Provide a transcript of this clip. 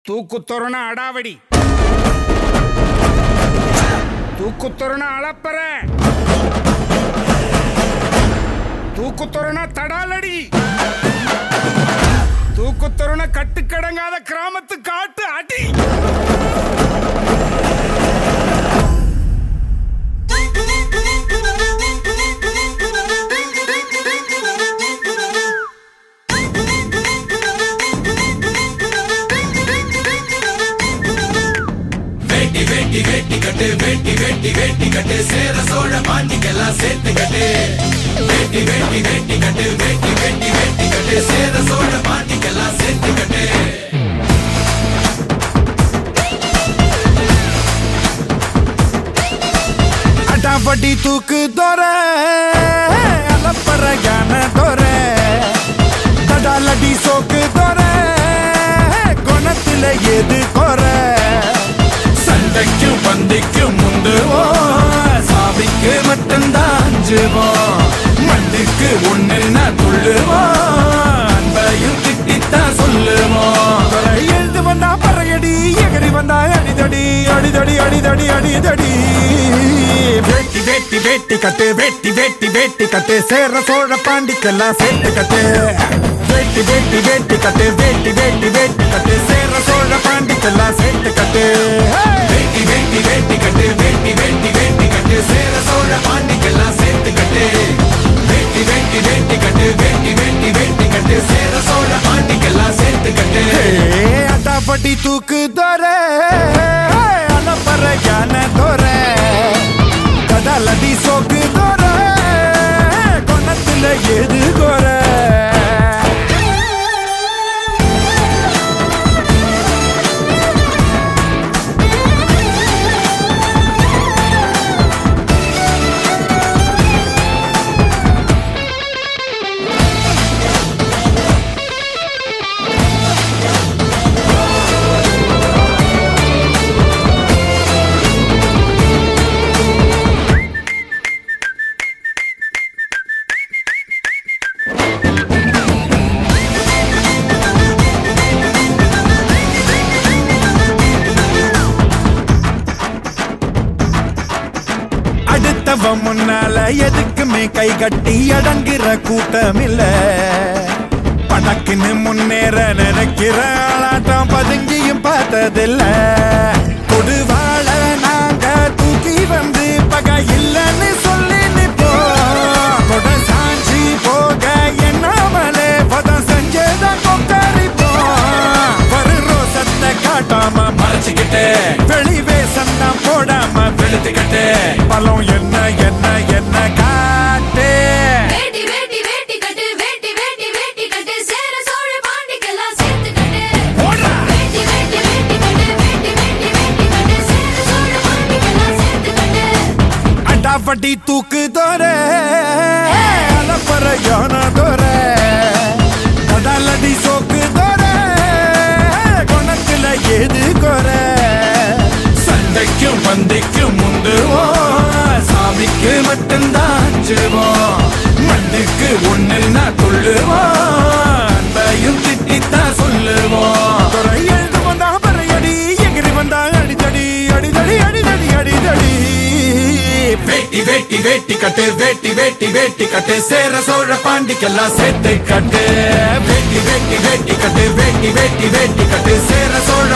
தூக்குத்தொருண அடாவடி தூக்குத்தொருண அளப்பற தூக்குத்தொருண தடாலடி தூக்குத்தொருண கட்டுக்கடங்காத கிராமத்து காட்டு அடி வேட்டி வேட்டி வேட்டி கட்டு வேட்டி வேட்டி வேட்டி கட்டு சேர சோழ பாண்டிக்கெல்லாம் சேர்த்து கட்டு வேட்டி வேட்டி வேட்டி கட்டு வேட்டி வேட்டி வேட்டி கட்டு சேர சோழ பாண்டிக்கெல்லாம் சேர்த்து கட்டு அடாவடி தூக்கு தோற அலப்பற ஞான தோற தடாலடி சோக்கு தோற குணத்துல எது குற சண்டைக்கும் பந்திக்கும் முந்துவோம் சாவிக்கு மட்டும்தான் அஞ்சுவோம் மண்ணுக்கு ஒண்ணுன்னா துள்ளுவோம் அன்பையும் திட்டித்தான் சொல்லுவோம் துறை எழுந்து வந்தா பறையடி எகரி வந்தா அடிதடி அடிதடி அடிதடி அடிதடி வேட்டி வேட்டி வேட்டி கட்டு வேட்டி வேட்டி வேட்டி கட்டு சேர சோழ பாண்டிக்கெல்லாம் சேர்த்து கட்டு வேட்டி வேட்டி வேட்டி கட்டு வேட்டி வேட்டி வேட்டி கட்டு சேர சோழ பாண்டிக்கெல்லாம் சேர்த்து கட்டு வேட்டி வேட்டி வேட்டி கட்டு வேட்டி வேட்டி வேட்டி கட்டு சேர சோழ பாண்டிக்கெல்லாம் சேர்த்து கட்டு வேட்டி வேட்டி வேட்டி கட்டு வேட்டி வேட்டி வேட்டி கட்டு சேர சோழ பாண்டிக்கெல்லாம் சேர்த்து கட்டு அட்டாப்பட்டி தூக்கு தோற அலப்பற ஞான தோற கடலடி சோக்கு தோற கொணத்துல எது கோர அடுத்தவன் முன்னால எதுக்குமே கை கட்டி அடங்குற கூட்டம் இல்ல படக்குன்னு முன்னேற நினைக்கிற ஆளாட்டம் பதுங்கியும் பார்த்ததில்ல கொடுவாள நாங்க தூக்கி வந்து பகை இல்லைன்னு சொல்லி நிப்போம் கொட சாஞ்சி போக எண்ணாமலே பதம் செஞ்சதான் கொக்கரிப்போம் வரு ரோசத்தை காட்டாம மறைச்சுக்கிட்டு வெளி வேசந்தான் போடாம வெளுத்துக்கிட்டு பலம் என்ன என்ன என்ன காட்டு வேட்டி வேட்டி வேட்டி கட்டு வேட்டி வேட்டி வேட்டி கட்டு சேர சோழ பாண்டிக்கெல்லாம் சேர்த்து கட்டு வேட்டி வேட்டி வேட்டி கட்டு வேட்டி வேட்டி வேட்டி கட்டு சேர சோழ பாண்டிக்கெல்லாம் சேர்த்து கட்டு அடாவடி தூக்கு தோற அலப்பற யான தோற கடலடி சோக்கு தோற குணத்துல எது குற சண்டைக்கும் பந்திக்கும் முந்துவோம் சாமிக்கு மட்டும்தான் அஞ்சுவோம் மண்ணுக்கு ஒண்ணுன்னா துள்ளுவோம் அன்பையும் திட்டித்தான் சொல்லுவோம் துறை எழுந்து வந்தா பறையடி எகிரி வந்தா அடிதடி அடிதடி அடிதடி அடிதடி வேட்டி வேட்டி வேட்டி கட்டு வேட்டி வேட்டி வேட்டி கட்டு சேர சோழ பாண்டிக்கெல்லாம் சேர்த்து கட்டு வேட்டி வேட்டி வேட்டி கட்டு வேட்டி வேட்டி வேட்டி கட்டு சேர சோழ